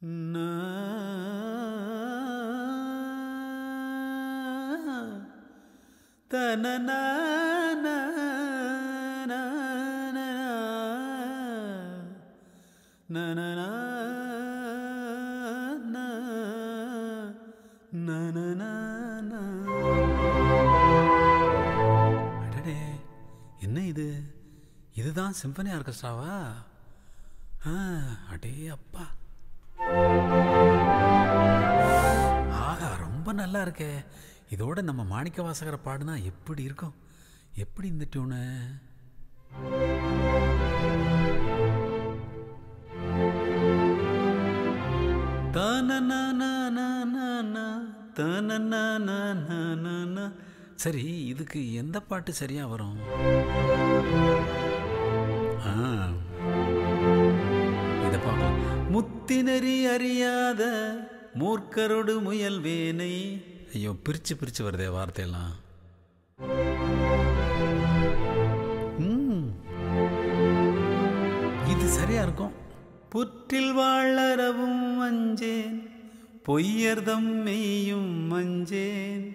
அடடே என்ன இது இதுதான் சிம்பனி ஆர்கெஸ்ட்ராவா ஆ, அடே அப்பா ஆகா ரொம்ப நல்லா இருக்கே இதோட நம்ம மாணிக்க வாசகரை பாடுனா எப்படி இருக்கும் எப்படி இந்த டியூனு சரி இதுக்கு எந்த பாட்டு சரியா வரும் ஆ இதை பார்க்கலாம் முத்தினரி அறியாத மூர்க்கரோடு முயல் வேனை ஐயோ பிரிச்சு பிரிச்சு வருதே வார்த்தையெல்லாம் ம். இது சரியா இருக்கும் புற்றில் வாழறவும் மஞ்சேன் பொய்யர்தம் மெய்யும் மஞ்சேன்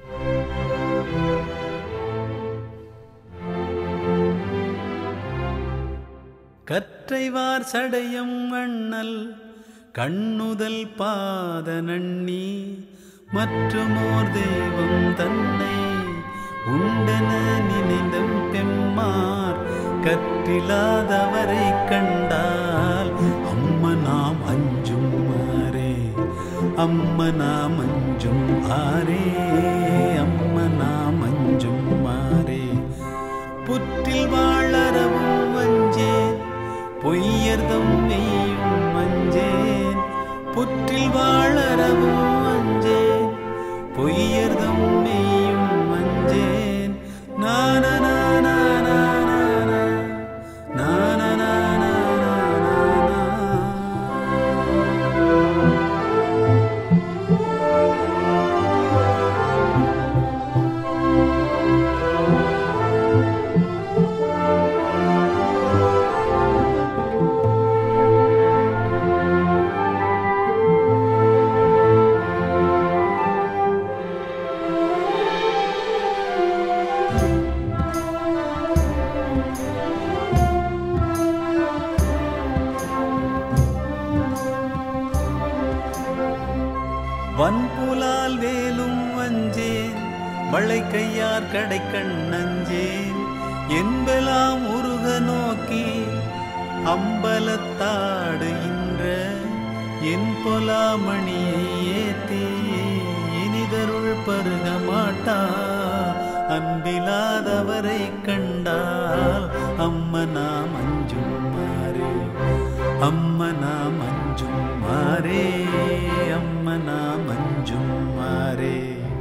கற்றைவார் சடையம் அண்ணல் கண்ணுதல் பாத நண்ணி மற்றுமோர் தெய்வம் தன்னை உண்டென நினைந்தும் பெம்மார் கற்றிலாதவரை கண்டால் அம்மனாம் அஞ்சும் ஆரே அம்மனாம் அஞ்சும் ஆரே அம்மனாம் அஞ்சும் ஆரே புற்றில் வாழறவும் வஞ்சேன் பொய்யர்தம் மெய்யும் மஞ்சேன் புற்றில் வாழறவும் வஞ்சேன் பொய்யர்தம் மெய்யும் மஞ்சேன் நான நான நான நான நான வன்புலால் வேலும் வஞ்சேன் வளை கையார் கடை கண்ணஞ்சேன் என்பலாம் உருக நோக்கி அம்பலத்தாடு இன்ற என் பொலாமணியை ஏத்தி இனிதருள் பருக மாட்டா அன்பிலாதவரை கண்டால் அம்மனா மஞ்சும் மாறே அம்மனா மஞ்சும் மாறே அம்மனா மஞ்சும் மாறே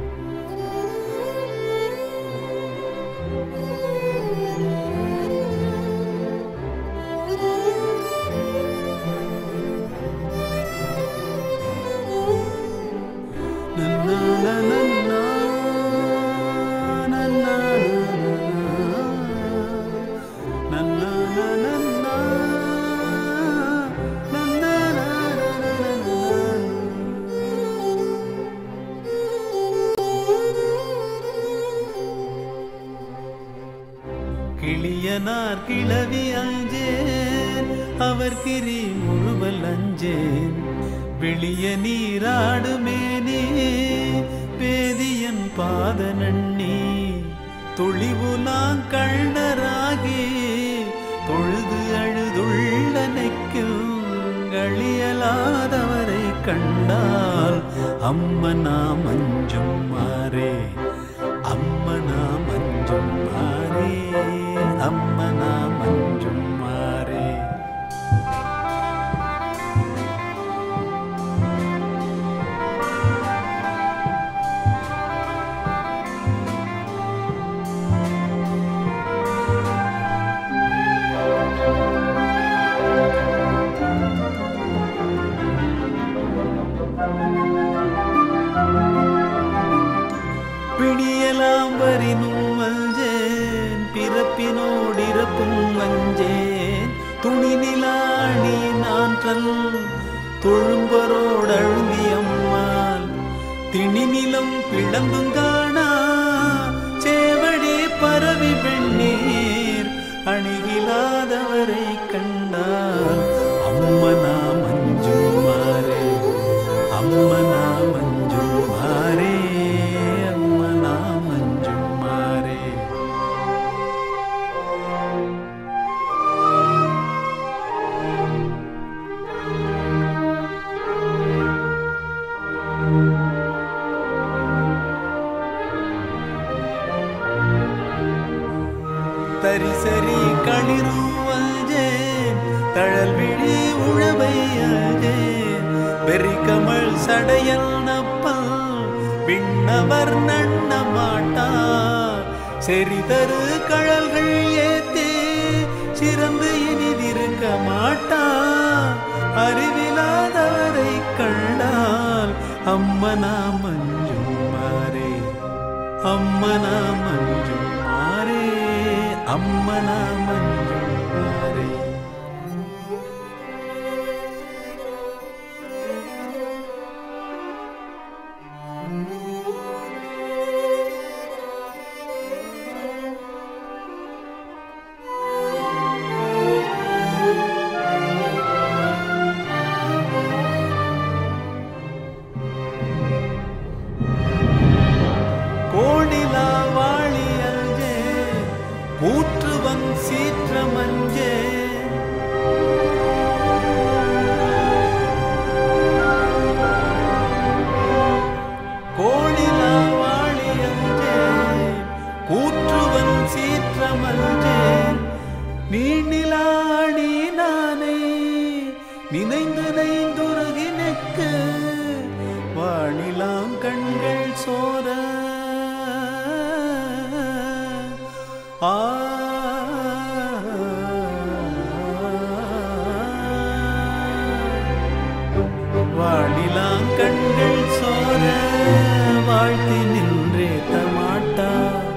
கிளியனார் கிளவி அஞ்சேன் அவர் கிரி முழுவல் அஞ்சேன் வெளிய நீராடுமேனே பேதியன் பாத நண்ணி தொழிவுலாங் கண்ணராகி தொழுது அழுதுள்ளனைக்கும் களியலாதவரை கண்டால் அம்மனா மஞ்சும் மாறே அம்மனா மஞ்சும் மாறே அம்மனா மஞ்சும் மாறே பிணியலாம் வரினும் வஞ்சேன் பிறப்பினோடிறப்பும் வஞ்சேன் துணி நிலாணி நான்றல் தொழும்பரோடழுந்தி அம்மாள் திணிநிலம் பிளந்தும் காணா சேவடி பரவி வெண்ணீர் அணுகிலாதவரை கண்டால் அம்மனா மஞ்சுமாரே அம்மனா மஞ்சுமாரே அம்மனா மஞ்சுமாரே தரிசரி களிருவஜே தழல் விழி உழவையஜே வெறி கமல் சடையல் நப்பல் விண்ணவர் நண்ண மாட்டா செறிதரு கழல்கள் ஏத்தே சிறந்து இனிதிருக்க மாட்டா அறிவிலாதவரை கண்டால் அம்மனா மஞ்சும் மாறே அம்மனா மஞ்சும் மாறே அம்மனா மஞ்சும் மாறே கோணிலா வாழியல்ஜே கூற்றுவன் சீற்றமஞ்சே கோணிலா வாழியல்ஜே கூற்றுவன் சீற்றமஞ்சே நீணிலாடி நானே நினைந்து நைந்துருகி நெக்கு வாணிலாம் கண்கள் சோர ஆ வாணிலாம் கண்கள் சோர வாழ்த்தி நின்றே தமாட்டா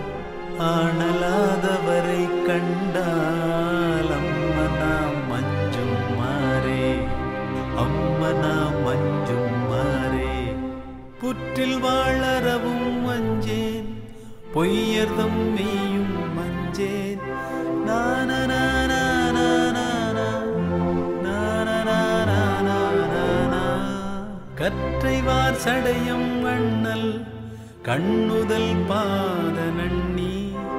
ஆனலாதவரை கண்டால் அம்மனா மஞ்சும் மாறே அம்மனா மஞ்சும் மாறே புற்றில் வாழறவும் மஞ்சேன் பொய்யர்தம் மெய்யும் மஞ்சேன் கற்றைவார் சடையம் அண்ணல் கண்ணுதல் பாத நன்னி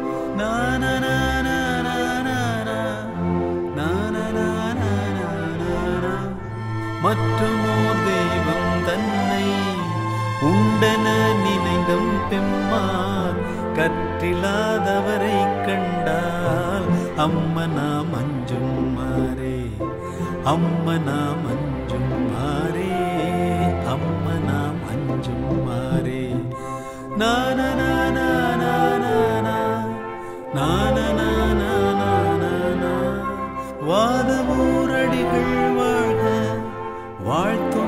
மற்றுமோர் தெய்வம் தன்னை உண்டன நினைந்தும் பெம்மார் கற்றில்லாதவரை கண்டால் அம்மனா மஞ்சும் மாறே அம்மனா மஞ்சும் மாறே அம்மனா மஞ்சும் மாறே நான நான வாதமூரடிகள் வாழ்க வாழ்த்தும்